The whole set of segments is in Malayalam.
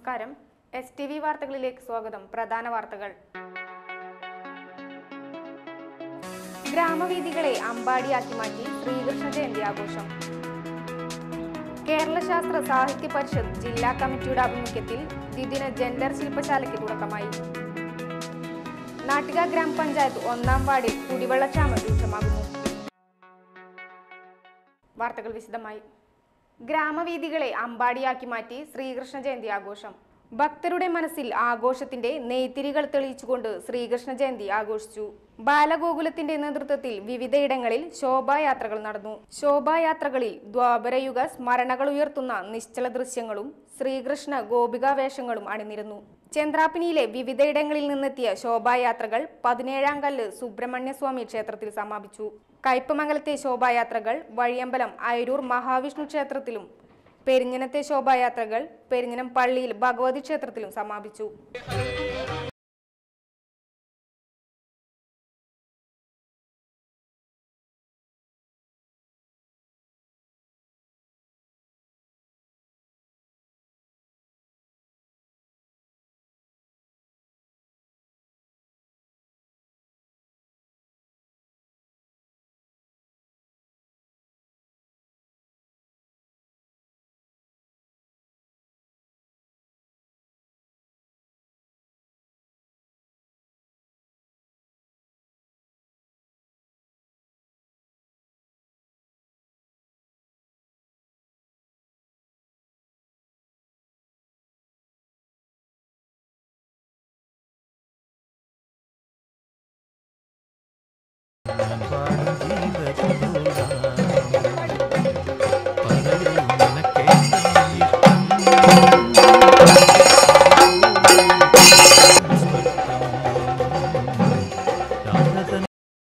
നമസ്കാരം എസ് ടി വി വാർത്തകളിലേക്ക് സ്വാഗതം പ്രധാന വാർത്തകൾ ഗ്രാമവീഥികളെ അമ്പാടിയാക്കി മാറ്റി ശ്രീകൃഷ്ണ ജയന്തി ആഘോഷം കേരള ശാസ്ത്ര സാഹിത്യ പരിഷത്ത് ജില്ലാ കമ്മിറ്റിയുടെ ആഭിമുഖ്യത്തിൽ ദ്വിദിന ജെൻഡർ ശില്പശാലയ്ക്ക് തുടക്കമായി നാട്ടിക ഗ്രാമപഞ്ചായത്ത് ഒന്നാം വാർഡിൽ കുടിവെള്ളക്ഷാമം രൂക്ഷമാകുന്നു വാർത്തകൾ വിശദമായി ഗ്രാമവീഥികളെ അമ്പാടിയാക്കി മാറ്റി ശ്രീകൃഷ്ണ ജയന്തി ആഘോഷം ഭക്തരുടെ മനസ്സിൽ ആഘോഷത്തിന്റെ നെയ്ത്തിരികൾ തെളിയിച്ചുകൊണ്ട് ശ്രീകൃഷ്ണ ജയന്തി ആഘോഷിച്ചു ബാലഗോകുലത്തിന്റെ നേതൃത്വത്തിൽ വിവിധയിടങ്ങളിൽ ശോഭായാത്രകൾ നടന്നു ശോഭായാത്രകളിൽ ദ്വാപരയുഗ സ്മരണകൾ ഉയർത്തുന്ന നിശ്ചല ദൃശ്യങ്ങളും ശ്രീകൃഷ്ണ ഗോപികാ വേഷങ്ങളും അണിനിരന്നു ചന്ദ്രാപ്പിനിയിലെ വിവിധയിടങ്ങളിൽ നിന്നെത്തിയ ശോഭായാത്രകൾ പതിനേഴാം കല്ല് സുബ്രഹ്മണ്യസ്വാമി ക്ഷേത്രത്തിൽ സമാപിച്ചു കയ്പമംഗലത്തെ ശോഭായാത്രകൾ വഴിയമ്പലം അയരൂർ മഹാവിഷ്ണു ക്ഷേത്രത്തിലും പെരിഞ്ഞനത്തെ ശോഭായാത്രകൾ പെരിഞ്ഞനം പള്ളിയിൽ ഭഗവതി ക്ഷേത്രത്തിലും സമാപിച്ചു ഞാൻ പാടും ജീവപുരാണം. പറയൂ നിനക്കേതാണ് ഇഷ്ടം? രാധതൻ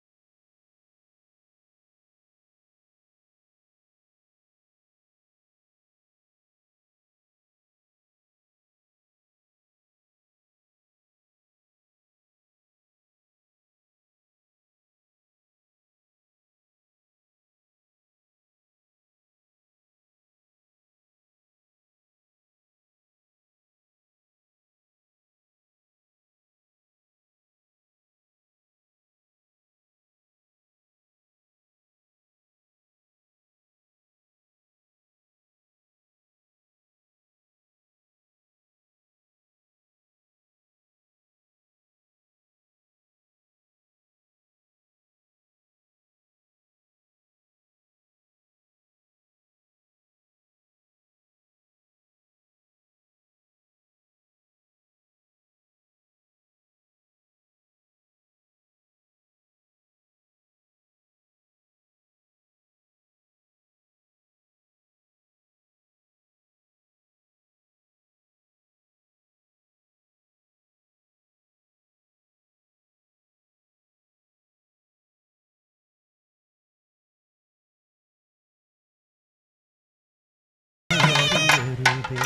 അറിയരുതേ.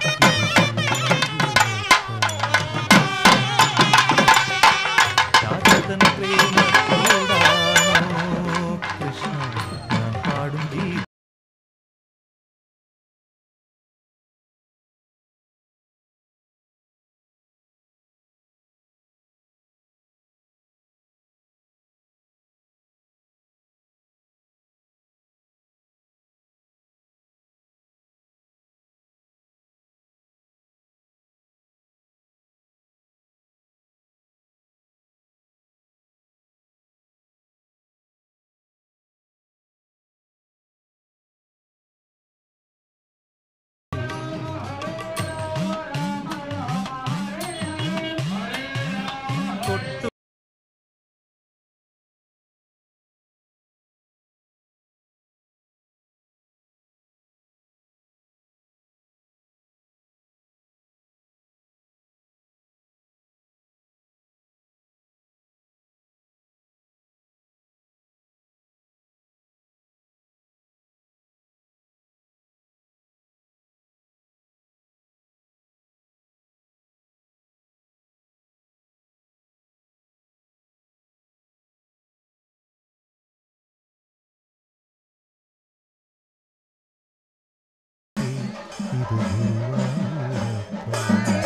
രാധതൻ പ്രേമത്തോടാണോ കൃഷ്ണ ഞാൻ പാടും ജീ കൊട്ടു ഇത് ഗുരുവായൂരപ്പ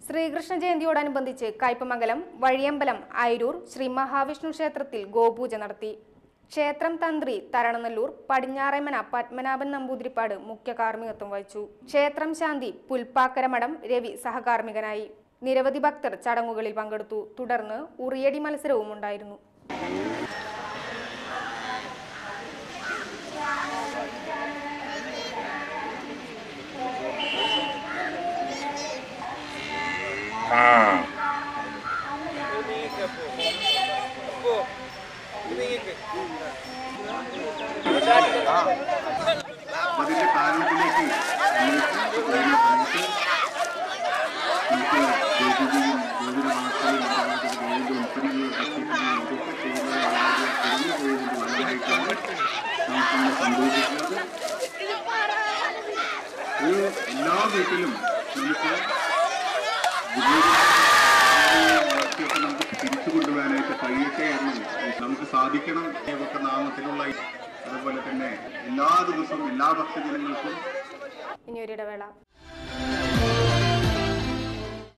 ശ്രീകൃഷ്ണ ജയന്തിയോടനുബന്ധിച്ച് കയ്പമംഗലം വഴിയമ്പലം അയിരൂർ ശ്രീ മഹാവിഷ്ണു ക്ഷേത്രത്തിൽ ഗോപൂജ നടത്തി ക്ഷേത്രം തന്ത്രി തരണനല്ലൂർ പടിഞ്ഞാറേമന പത്മനാഭൻ നമ്പൂതിരിപ്പാട് മുഖ്യ കാർമ്മികത്വം വഹിച്ചു ക്ഷേത്രം ശാന്തി പുൽപ്പാക്കരമഠം രവി സഹകാർമ്മികനായി നിരവധി ഭക്തർ ചടങ്ങുകളിൽ പങ്കെടുത്തു തുടർന്ന് ഉറിയടി മത്സരവും ഉണ്ടായിരുന്നു അതിന്റെ കാരണത്തിലേക്ക് നമുക്ക് വരുന്ന സമയത്ത് നമുക്ക് ജ്യോതിയും ജ്യോതിരവാസയും ജ്യോതിയുടെ ഉൽപ്പന്നങ്ങളും കത്തിക്കുകയും ഇതൊക്കെ ചെയ്യുന്നത് വളരെ കുറഞ്ഞു പോയതിന്റെ ഫലമായിട്ടാണ് നമുക്കിന്ന് സംഭവിച്ചിട്ടുള്ളത് ഇത് എല്ലാ വീട്ടിലും നമുക്ക് വളർത്തിയൊക്കെ നമുക്ക് തിരിച്ചു കൊണ്ടുപോകാനായിട്ട് കഴിയട്ടെ എന്ന് നമുക്ക് സാധിക്കണം ദൈവത്തെ നാമത്തിലുള്ള അതുപോലെ തന്നെ എല്ലാ ദിവസവും എല്ലാ ഭക്തജനങ്ങൾക്കും ഇനി ഒരു ഇടവേള